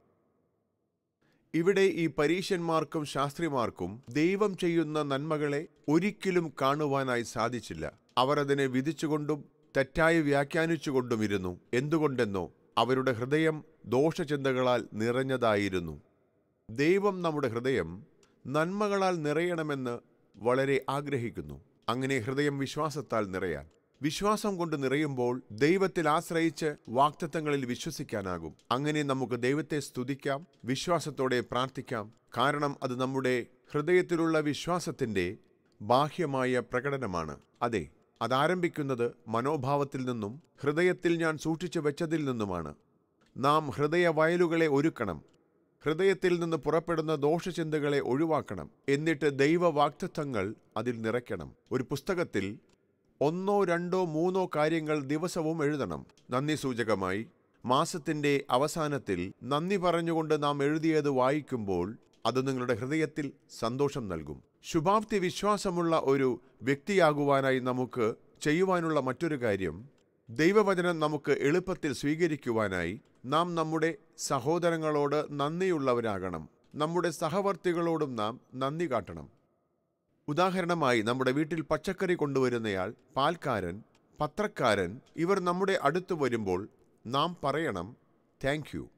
ഇവിടെ ഈ പരീശന്മാർക്കും ശാസ്ത്രിമാർക്കും ദൈവം ചെയ്യുന്ന നന്മകളെ ഒരിക്കലും കാണുവാനായി സാധിച്ചില്ല അവർ അതിനെ വിധിച്ചുകൊണ്ടും തെറ്റായി വ്യാഖ്യാനിച്ചുകൊണ്ടും ഇരുന്നു എന്തുകൊണ്ടെന്നോ അവരുടെ ഹൃദയം ദോഷചിന്തകളാൽ നിറഞ്ഞതായിരുന്നു ദൈവം നമ്മുടെ ഹൃദയം നന്മകളാൽ നിറയണമെന്ന് വളരെ ആഗ്രഹിക്കുന്നു അങ്ങനെ ഹൃദയം വിശ്വാസത്താൽ നിറയാൻ വിശ്വാസം കൊണ്ട് നിറയുമ്പോൾ ദൈവത്തിൽ ആശ്രയിച്ച് വാക്തത്വങ്ങളിൽ വിശ്വസിക്കാനാകും അങ്ങനെ നമുക്ക് ദൈവത്തെ സ്തുതിക്കാം വിശ്വാസത്തോടെ പ്രാർത്ഥിക്കാം കാരണം അത് നമ്മുടെ ഹൃദയത്തിലുള്ള വിശ്വാസത്തിൻ്റെ ബാഹ്യമായ പ്രകടനമാണ് അതെ അതാരംഭിക്കുന്നത് മനോഭാവത്തിൽ നിന്നും ഹൃദയത്തിൽ ഞാൻ സൂക്ഷിച്ചു വെച്ചതിൽ നിന്നുമാണ് നാം ഹൃദയ വയലുകളെ ഒരുക്കണം ഹൃദയത്തിൽ നിന്ന് പുറപ്പെടുന്ന ദോഷചിന്തകളെ ഒഴിവാക്കണം എന്നിട്ട് ദൈവവാക്തത്വങ്ങൾ അതിൽ നിറയ്ക്കണം ഒരു പുസ്തകത്തിൽ ഒന്നോ രണ്ടോ മൂന്നോ കാര്യങ്ങൾ ദിവസവും എഴുതണം നന്ദി സൂചകമായി മാസത്തിൻ്റെ അവസാനത്തിൽ നന്ദി പറഞ്ഞുകൊണ്ട് നാം എഴുതിയത് വായിക്കുമ്പോൾ അത് നിങ്ങളുടെ ഹൃദയത്തിൽ സന്തോഷം നൽകും ശുഭാപ്തി വിശ്വാസമുള്ള ഒരു വ്യക്തിയാകുവാനായി നമുക്ക് ചെയ്യുവാനുള്ള മറ്റൊരു കാര്യം ദൈവവചനം നമുക്ക് എളുപ്പത്തിൽ സ്വീകരിക്കുവാനായി നാം നമ്മുടെ സഹോദരങ്ങളോട് നന്ദിയുള്ളവരാകണം നമ്മുടെ സഹവർത്തികളോടും നാം നന്ദി കാട്ടണം ഉദാഹരണമായി നമ്മുടെ വീട്ടിൽ പച്ചക്കറി കൊണ്ടുവരുന്നയാൾ പാൽക്കാരൻ പത്രക്കാരൻ ഇവർ നമ്മുടെ അടുത്ത് വരുമ്പോൾ നാം പറയണം താങ്ക് യു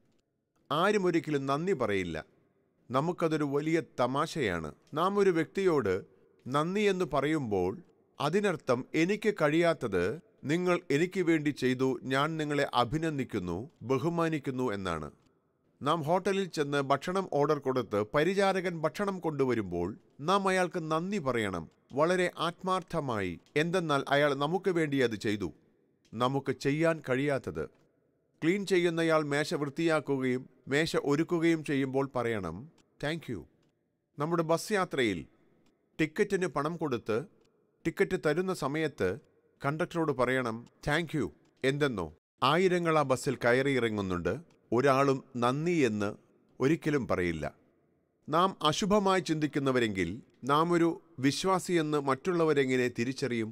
ആരും ഒരിക്കലും നന്ദി പറയില്ല നമുക്കതൊരു വലിയ തമാശയാണ് നാം ഒരു വ്യക്തിയോട് നന്ദി എന്ന് പറയുമ്പോൾ അതിനർത്ഥം എനിക്ക് കഴിയാത്തത് നിങ്ങൾ എനിക്ക് വേണ്ടി ചെയ്തു ഞാൻ നിങ്ങളെ അഭിനന്ദിക്കുന്നു ബഹുമാനിക്കുന്നു എന്നാണ് നാം ഹോട്ടലിൽ ചെന്ന് ഭക്ഷണം ഓർഡർ കൊടുത്ത് പരിചാരകൻ ഭക്ഷണം കൊണ്ടുവരുമ്പോൾ നാം അയാൾക്ക് നന്ദി പറയണം വളരെ ആത്മാർത്ഥമായി എന്തെന്നാൽ അയാൾ നമുക്ക് വേണ്ടി അത് ചെയ്തു നമുക്ക് ചെയ്യാൻ കഴിയാത്തത് ക്ലീൻ ചെയ്യുന്നയാൾ മേശ വൃത്തിയാക്കുകയും മേശ ഒരുക്കുകയും ചെയ്യുമ്പോൾ പറയണം താങ്ക് യു നമ്മുടെ ബസ് യാത്രയിൽ ടിക്കറ്റിന് പണം കൊടുത്ത് ടിക്കറ്റ് തരുന്ന സമയത്ത് കണ്ടക്ടറോട് പറയണം താങ്ക് യു എന്തെന്നോ ആയിരങ്ങൾ ആ ബസ്സിൽ കയറി ഇറങ്ങുന്നുണ്ട് ഒരാളും നന്ദി എന്ന് ഒരിക്കലും പറയില്ല നാം അശുഭമായി ചിന്തിക്കുന്നവരെങ്കിൽ നാം ഒരു വിശ്വാസിയെന്ന് മറ്റുള്ളവരെങ്ങനെ തിരിച്ചറിയും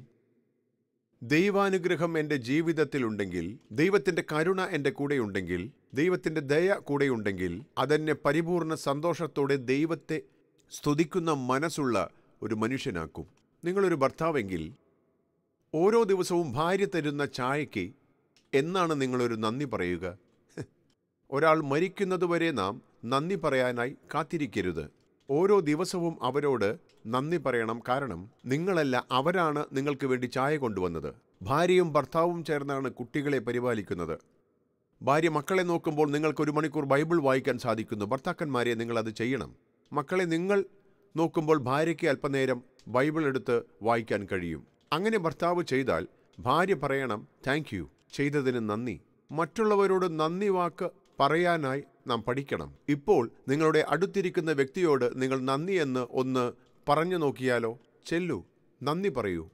ദൈവാനുഗ്രഹം എൻ്റെ ജീവിതത്തിലുണ്ടെങ്കിൽ ദൈവത്തിൻ്റെ കരുണ എൻ്റെ കൂടെയുണ്ടെങ്കിൽ ദൈവത്തിൻ്റെ ദയ കൂടെയുണ്ടെങ്കിൽ അതെന്നെ പരിപൂർണ സന്തോഷത്തോടെ ദൈവത്തെ സ്തുതിക്കുന്ന മനസ്സുള്ള ഒരു മനുഷ്യനാക്കും നിങ്ങളൊരു ഭർത്താവെങ്കിൽ ഓരോ ദിവസവും ഭാര്യ തരുന്ന ചായയ്ക്ക് എന്നാണ് നിങ്ങളൊരു നന്ദി പറയുക ഒരാൾ മരിക്കുന്നതുവരെ നാം നന്ദി പറയാനായി കാത്തിരിക്കരുത് ഓരോ ദിവസവും അവരോട് നന്ദി പറയണം കാരണം നിങ്ങളല്ല അവരാണ് നിങ്ങൾക്ക് വേണ്ടി ചായ കൊണ്ടുവന്നത് ഭാര്യയും ഭർത്താവും ചേർന്നാണ് കുട്ടികളെ പരിപാലിക്കുന്നത് ഭാര്യ മക്കളെ നോക്കുമ്പോൾ നിങ്ങൾക്ക് ഒരു മണിക്കൂർ ബൈബിൾ വായിക്കാൻ സാധിക്കുന്നു ഭർത്താക്കന്മാരെ നിങ്ങൾ അത് ചെയ്യണം മക്കളെ നിങ്ങൾ നോക്കുമ്പോൾ ഭാര്യയ്ക്ക് അല്പനേരം ബൈബിൾ എടുത്ത് വായിക്കാൻ കഴിയും അങ്ങനെ ഭർത്താവ് ചെയ്താൽ ഭാര്യ പറയണം താങ്ക് യു ചെയ്തതിന് നന്ദി മറ്റുള്ളവരോട് നന്ദി വാക്ക് പറയാനായി നാം പഠിക്കണം ഇപ്പോൾ നിങ്ങളുടെ അടുത്തിരിക്കുന്ന വ്യക്തിയോട് നിങ്ങൾ നന്ദി എന്ന് ഒന്ന് പറഞ്ഞു നോക്കിയാലോ ചെല്ലു നന്ദി പറയൂ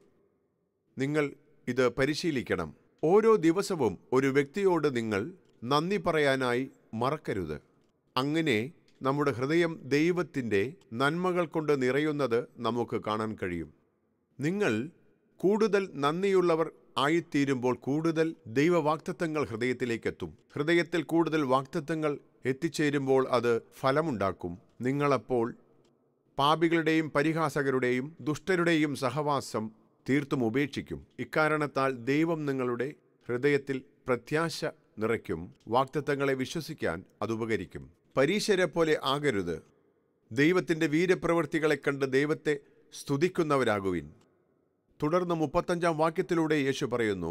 നിങ്ങൾ ഇത് പരിശീലിക്കണം ഓരോ ദിവസവും ഒരു വ്യക്തിയോട് നിങ്ങൾ നന്ദി പറയാനായി മറക്കരുത് അങ്ങനെ നമ്മുടെ ഹൃദയം ദൈവത്തിൻ്റെ നന്മകൾ കൊണ്ട് നിറയുന്നത് നമുക്ക് കാണാൻ കഴിയും നിങ്ങൾ കൂടുതൽ നന്ദിയുള്ളവർ ആയിത്തീരുമ്പോൾ കൂടുതൽ ദൈവവാക്തത്വങ്ങൾ ഹൃദയത്തിലേക്കെത്തും ഹൃദയത്തിൽ കൂടുതൽ വാക്തത്വങ്ങൾ എത്തിച്ചേരുമ്പോൾ അത് ഫലമുണ്ടാക്കും നിങ്ങളപ്പോൾ പാപികളുടെയും പരിഹാസകരുടെയും ദുഷ്ടരുടെയും സഹവാസം തീർത്തും ഉപേക്ഷിക്കും ഇക്കാരണത്താൽ ദൈവം നിങ്ങളുടെ ഹൃദയത്തിൽ പ്രത്യാശ നിറയ്ക്കും വാക്തത്വങ്ങളെ വിശ്വസിക്കാൻ അത് ഉപകരിക്കും പരീശരെ പോലെ ആകരുത് ദൈവത്തിൻ്റെ വീരപ്രവൃത്തികളെ കണ്ട് ദൈവത്തെ സ്തുതിക്കുന്നവരാകുവിൻ തുടർന്ന് മുപ്പത്തഞ്ചാം വാക്യത്തിലൂടെ യേശു പറയുന്നു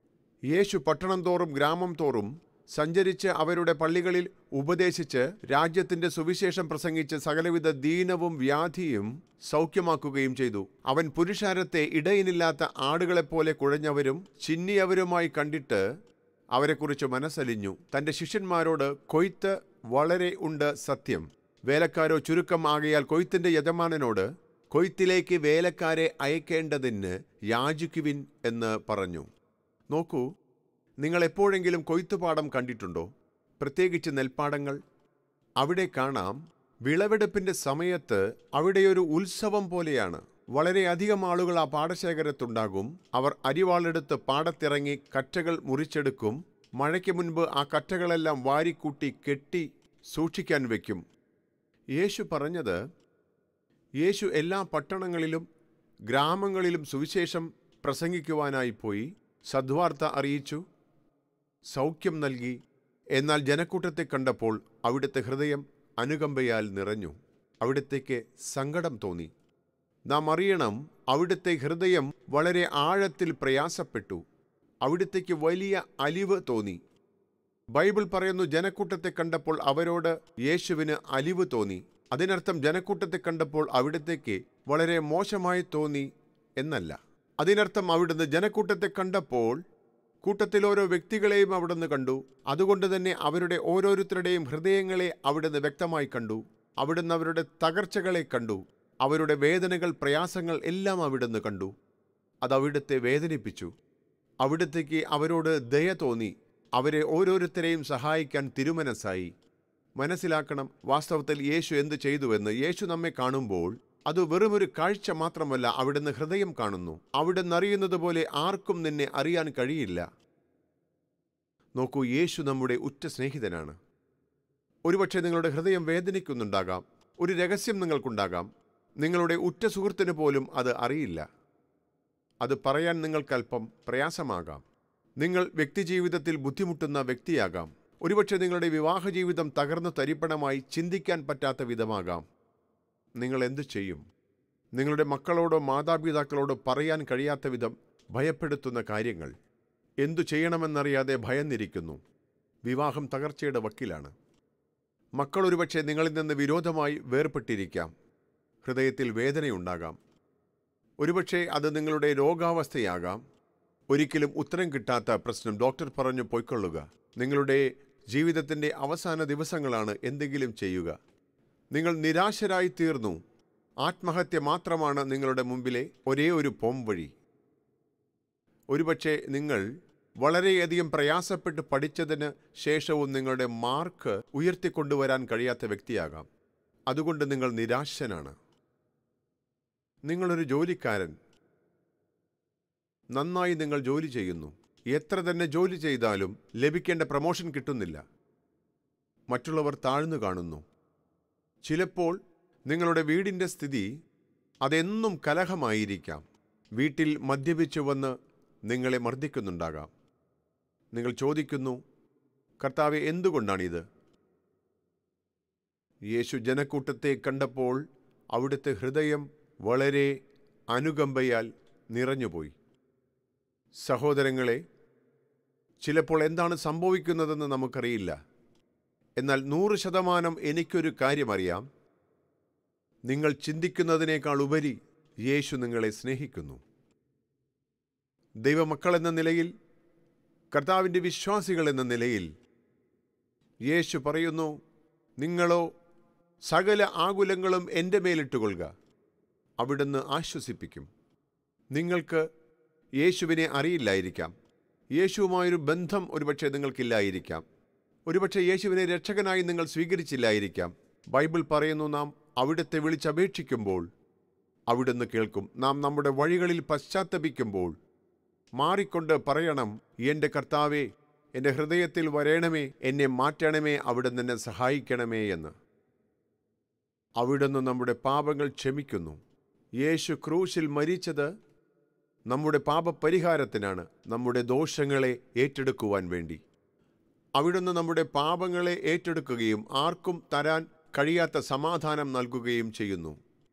യേശു പട്ടണം തോറും ഗ്രാമം തോറും സഞ്ചരിച്ച് അവരുടെ പള്ളികളിൽ ഉപദേശിച്ച് രാജ്യത്തിന്റെ സുവിശേഷം പ്രസംഗിച്ച് സകലവിധ ദീനവും വ്യാധിയും സൗഖ്യമാക്കുകയും ചെയ്തു അവൻ പുരുഷാരത്തെ ഇടയിനില്ലാത്ത ആടുകളെപ്പോലെ കുഴഞ്ഞവരും ചിന്നിയവരുമായി കണ്ടിട്ട് അവരെക്കുറിച്ച് മനസ്സലിഞ്ഞു തന്റെ ശിഷ്യന്മാരോട് കൊയ്ത്ത് വളരെ ഉണ്ട് സത്യം വേലക്കാരോ ചുരുക്കം ആകയാൽ കൊയ്ത്തിന്റെ യജമാനനോട് കൊയ്ത്തിലേക്ക് വേലക്കാരെ അയക്കേണ്ടതിന് യാചിക്കുവിൻ എന്ന് പറഞ്ഞു നോക്കൂ നിങ്ങൾ എപ്പോഴെങ്കിലും കൊയ്ത്തുപാടം കണ്ടിട്ടുണ്ടോ പ്രത്യേകിച്ച് നെൽപ്പാടങ്ങൾ അവിടെ കാണാം വിളവെടുപ്പിന്റെ സമയത്ത് അവിടെയൊരു ഉത്സവം പോലെയാണ് വളരെയധികം ആളുകൾ ആ പാടശേഖരത്തുണ്ടാകും അവർ അരിവാളെടുത്ത് പാടത്തിറങ്ങി കറ്റകൾ മുറിച്ചെടുക്കും മഴയ്ക്ക് മുൻപ് ആ കറ്റകളെല്ലാം വാരിക്കൂട്ടി കെട്ടി സൂക്ഷിക്കാൻ വയ്ക്കും യേശു പറഞ്ഞത് യേശു എല്ലാ പട്ടണങ്ങളിലും ഗ്രാമങ്ങളിലും സുവിശേഷം പ്രസംഗിക്കുവാനായി പോയി സദ്വാർത്ത അറിയിച്ചു സൗഖ്യം നൽകി എന്നാൽ ജനക്കൂട്ടത്തെ കണ്ടപ്പോൾ അവിടുത്തെ ഹൃദയം അനുകമ്പയാൽ നിറഞ്ഞു അവിടത്തേക്ക് സങ്കടം തോന്നി നാം അറിയണം അവിടുത്തെ ഹൃദയം വളരെ ആഴത്തിൽ പ്രയാസപ്പെട്ടു അവിടുത്തേക്ക് വലിയ അലിവ് തോന്നി ബൈബിൾ പറയുന്നു ജനക്കൂട്ടത്തെ കണ്ടപ്പോൾ അവരോട് യേശുവിന് അലിവ് തോന്നി അതിനർത്ഥം ജനക്കൂട്ടത്തെ കണ്ടപ്പോൾ അവിടത്തേക്ക് വളരെ മോശമായി തോന്നി എന്നല്ല അതിനർത്ഥം അവിടുന്ന് ജനക്കൂട്ടത്തെ കണ്ടപ്പോൾ കൂട്ടത്തിൽ ഓരോ വ്യക്തികളെയും അവിടുന്ന് കണ്ടു അതുകൊണ്ട് തന്നെ അവരുടെ ഓരോരുത്തരുടെയും ഹൃദയങ്ങളെ അവിടുന്ന് വ്യക്തമായി കണ്ടു അവിടുന്ന് അവരുടെ തകർച്ചകളെ കണ്ടു അവരുടെ വേദനകൾ പ്രയാസങ്ങൾ എല്ലാം അവിടുന്ന് കണ്ടു അത് അവിടുത്തെ വേദനിപ്പിച്ചു അവിടത്തേക്ക് അവരോട് ദയ തോന്നി അവരെ ഓരോരുത്തരെയും സഹായിക്കാൻ തിരുമനസ്സായി മനസ്സിലാക്കണം വാസ്തവത്തിൽ യേശു എന്ത് ചെയ്തുവെന്ന് യേശു നമ്മെ കാണുമ്പോൾ അത് വെറുമൊരു കാഴ്ച മാത്രമല്ല അവിടുന്ന് ഹൃദയം കാണുന്നു അവിടുന്ന് അറിയുന്നത് പോലെ ആർക്കും നിന്നെ അറിയാൻ കഴിയില്ല നോക്കൂ യേശു നമ്മുടെ ഉറ്റ സ്നേഹിതനാണ് ഒരുപക്ഷെ നിങ്ങളുടെ ഹൃദയം വേദനിക്കുന്നുണ്ടാകാം ഒരു രഹസ്യം നിങ്ങൾക്കുണ്ടാകാം നിങ്ങളുടെ ഉറ്റ സുഹൃത്തിന് പോലും അത് അറിയില്ല അത് പറയാൻ നിങ്ങൾക്കല്പം പ്രയാസമാകാം നിങ്ങൾ വ്യക്തിജീവിതത്തിൽ ബുദ്ധിമുട്ടുന്ന വ്യക്തിയാകാം ഒരുപക്ഷെ നിങ്ങളുടെ വിവാഹ ജീവിതം തകർന്നു തരിപ്പണമായി ചിന്തിക്കാൻ പറ്റാത്ത വിധമാകാം നിങ്ങൾ എന്തു ചെയ്യും നിങ്ങളുടെ മക്കളോടോ മാതാപിതാക്കളോടോ പറയാൻ കഴിയാത്ത വിധം ഭയപ്പെടുത്തുന്ന കാര്യങ്ങൾ എന്തു ചെയ്യണമെന്നറിയാതെ ഭയന്നിരിക്കുന്നു വിവാഹം തകർച്ചയുടെ വക്കിലാണ് മക്കൾ ഒരുപക്ഷെ നിങ്ങളിൽ നിന്ന് വിരോധമായി വേർപെട്ടിരിക്കാം ഹൃദയത്തിൽ വേദനയുണ്ടാകാം ഒരുപക്ഷെ അത് നിങ്ങളുടെ രോഗാവസ്ഥയാകാം ഒരിക്കലും ഉത്തരം കിട്ടാത്ത പ്രശ്നം ഡോക്ടർ പറഞ്ഞു പൊയ്ക്കൊള്ളുക നിങ്ങളുടെ ജീവിതത്തിൻ്റെ അവസാന ദിവസങ്ങളാണ് എന്തെങ്കിലും ചെയ്യുക നിങ്ങൾ നിരാശരായി തീർന്നു ആത്മഹത്യ മാത്രമാണ് നിങ്ങളുടെ മുമ്പിലെ ഒരേ ഒരു പോംവഴി ഒരുപക്ഷെ നിങ്ങൾ വളരെയധികം പ്രയാസപ്പെട്ട് പഠിച്ചതിന് ശേഷവും നിങ്ങളുടെ മാർക്ക് ഉയർത്തിക്കൊണ്ടുവരാൻ കഴിയാത്ത വ്യക്തിയാകാം അതുകൊണ്ട് നിങ്ങൾ നിരാശനാണ് നിങ്ങളൊരു ജോലിക്കാരൻ നന്നായി നിങ്ങൾ ജോലി ചെയ്യുന്നു എത്ര തന്നെ ജോലി ചെയ്താലും ലഭിക്കേണ്ട പ്രമോഷൻ കിട്ടുന്നില്ല മറ്റുള്ളവർ താഴ്ന്നു കാണുന്നു ചിലപ്പോൾ നിങ്ങളുടെ വീടിൻ്റെ സ്ഥിതി അതെന്നും കലഹമായിരിക്കാം വീട്ടിൽ മദ്യപിച്ചു വന്ന് നിങ്ങളെ മർദ്ദിക്കുന്നുണ്ടാകാം നിങ്ങൾ ചോദിക്കുന്നു കർത്താവെ എന്തുകൊണ്ടാണിത് യേശു ജനക്കൂട്ടത്തെ കണ്ടപ്പോൾ അവിടുത്തെ ഹൃദയം വളരെ അനുകമ്പയാൽ നിറഞ്ഞുപോയി സഹോദരങ്ങളെ ചിലപ്പോൾ എന്താണ് സംഭവിക്കുന്നതെന്ന് നമുക്കറിയില്ല എന്നാൽ നൂറ് ശതമാനം എനിക്കൊരു കാര്യമറിയാം നിങ്ങൾ ചിന്തിക്കുന്നതിനേക്കാൾ ഉപരി യേശു നിങ്ങളെ സ്നേഹിക്കുന്നു ദൈവമക്കൾ എന്ന നിലയിൽ കർത്താവിൻ്റെ വിശ്വാസികൾ എന്ന നിലയിൽ യേശു പറയുന്നു നിങ്ങളോ സകല ആകുലങ്ങളും എൻ്റെ മേലിട്ടുകൊള്ളുക അവിടുന്ന് ആശ്വസിപ്പിക്കും നിങ്ങൾക്ക് യേശുവിനെ അറിയില്ലായിരിക്കാം യേശുവുമായൊരു ബന്ധം ഒരുപക്ഷെ നിങ്ങൾക്കില്ലായിരിക്കാം ഒരുപക്ഷെ യേശുവിനെ രക്ഷകനായി നിങ്ങൾ സ്വീകരിച്ചില്ലായിരിക്കാം ബൈബിൾ പറയുന്നു നാം അവിടുത്തെ വിളിച്ചപേക്ഷിക്കുമ്പോൾ അവിടുന്ന് കേൾക്കും നാം നമ്മുടെ വഴികളിൽ പശ്ചാത്തപിക്കുമ്പോൾ മാറിക്കൊണ്ട് പറയണം എൻ്റെ കർത്താവേ എൻ്റെ ഹൃദയത്തിൽ വരേണമേ എന്നെ മാറ്റണമേ അവിടുന്ന് എന്നെ സഹായിക്കണമേ എന്ന് അവിടുന്ന് നമ്മുടെ പാപങ്ങൾ ക്ഷമിക്കുന്നു യേശു ക്രൂശിൽ മരിച്ചത് നമ്മുടെ പാപപരിഹാരത്തിനാണ് നമ്മുടെ ദോഷങ്ങളെ ഏറ്റെടുക്കുവാൻ വേണ്ടി അവിടുന്ന് നമ്മുടെ പാപങ്ങളെ ഏറ്റെടുക്കുകയും ആർക്കും തരാൻ കഴിയാത്ത സമാധാനം നൽകുകയും ചെയ്യുന്നു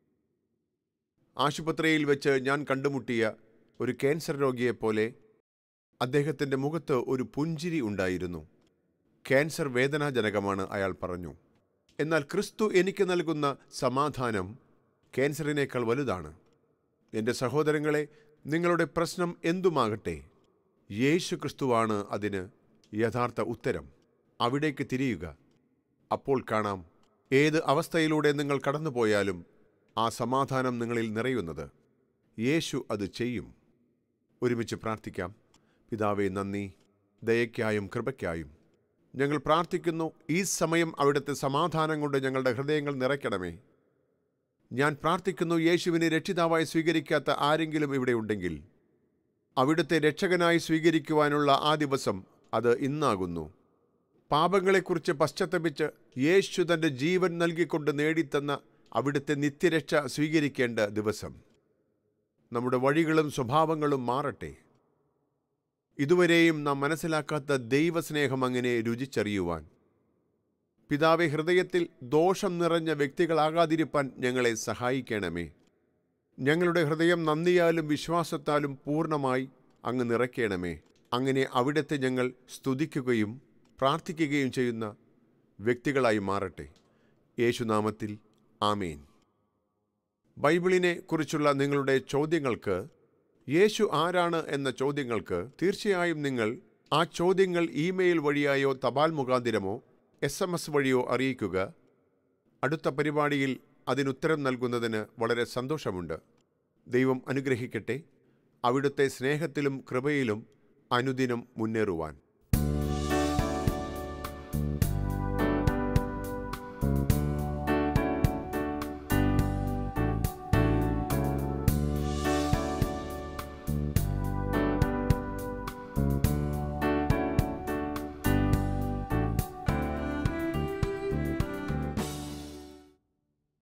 ആശുപത്രിയിൽ വെച്ച് ഞാൻ കണ്ടുമുട്ടിയ ഒരു ക്യാൻസർ രോഗിയെപ്പോലെ അദ്ദേഹത്തിൻ്റെ മുഖത്ത് ഒരു പുഞ്ചിരി ഉണ്ടായിരുന്നു ക്യാൻസർ വേദനാജനകമാണ് അയാൾ പറഞ്ഞു എന്നാൽ ക്രിസ്തു എനിക്ക് നൽകുന്ന സമാധാനം ക്യാൻസറിനേക്കാൾ വലുതാണ് എൻ്റെ സഹോദരങ്ങളെ നിങ്ങളുടെ പ്രശ്നം എന്തുമാകട്ടെ യേശു ക്രിസ്തുവാണ് അതിന് യഥാർത്ഥ ഉത്തരം അവിടേക്ക് തിരിയുക അപ്പോൾ കാണാം ഏത് അവസ്ഥയിലൂടെ നിങ്ങൾ കടന്നുപോയാലും ആ സമാധാനം നിങ്ങളിൽ നിറയുന്നത് യേശു അത് ചെയ്യും ഒരുമിച്ച് പ്രാർത്ഥിക്കാം പിതാവേ നന്ദി ദയയ്ക്കായും കൃപയ്ക്കായും ഞങ്ങൾ പ്രാർത്ഥിക്കുന്നു ഈ സമയം അവിടുത്തെ സമാധാനം കൊണ്ട് ഞങ്ങളുടെ ഹൃദയങ്ങൾ നിറയ്ക്കണമേ ഞാൻ പ്രാർത്ഥിക്കുന്നു യേശുവിനെ രക്ഷിതാവായി സ്വീകരിക്കാത്ത ആരെങ്കിലും ഇവിടെ ഉണ്ടെങ്കിൽ അവിടുത്തെ രക്ഷകനായി സ്വീകരിക്കുവാനുള്ള ആ ദിവസം അത് ഇന്നാകുന്നു പാപങ്ങളെക്കുറിച്ച് പശ്ചാത്തപിച്ച് യേശു തൻ്റെ ജീവൻ നൽകിക്കൊണ്ട് നേടിത്തന്ന അവിടുത്തെ നിത്യരക്ഷ സ്വീകരിക്കേണ്ട ദിവസം നമ്മുടെ വഴികളും സ്വഭാവങ്ങളും മാറട്ടെ ഇതുവരെയും നാം മനസ്സിലാക്കാത്ത ദൈവസ്നേഹം അങ്ങനെ രുചിച്ചറിയുവാൻ പിതാവെ ഹൃദയത്തിൽ ദോഷം നിറഞ്ഞ വ്യക്തികളാകാതിരിപ്പാൻ ഞങ്ങളെ സഹായിക്കണമേ ഞങ്ങളുടെ ഹൃദയം നന്ദിയാലും വിശ്വാസത്താലും പൂർണ്ണമായി അങ്ങ് നിറയ്ക്കണമേ അങ്ങനെ അവിടുത്തെ ഞങ്ങൾ സ്തുതിക്കുകയും പ്രാർത്ഥിക്കുകയും ചെയ്യുന്ന വ്യക്തികളായി മാറട്ടെ യേശുനാമത്തിൽ ആമേൻ ബൈബിളിനെ കുറിച്ചുള്ള നിങ്ങളുടെ ചോദ്യങ്ങൾക്ക് യേശു ആരാണ് എന്ന ചോദ്യങ്ങൾക്ക് തീർച്ചയായും നിങ്ങൾ ആ ചോദ്യങ്ങൾ ഇമെയിൽ വഴിയായോ തപാൽ മുഖാന്തിരമോ എസ് എം എസ് വഴിയോ അറിയിക്കുക അടുത്ത പരിപാടിയിൽ അതിനുത്തരം നൽകുന്നതിന് വളരെ സന്തോഷമുണ്ട് ദൈവം അനുഗ്രഹിക്കട്ടെ അവിടുത്തെ സ്നേഹത്തിലും കൃപയിലും അനുദിനം മുന്നേറുവാൻ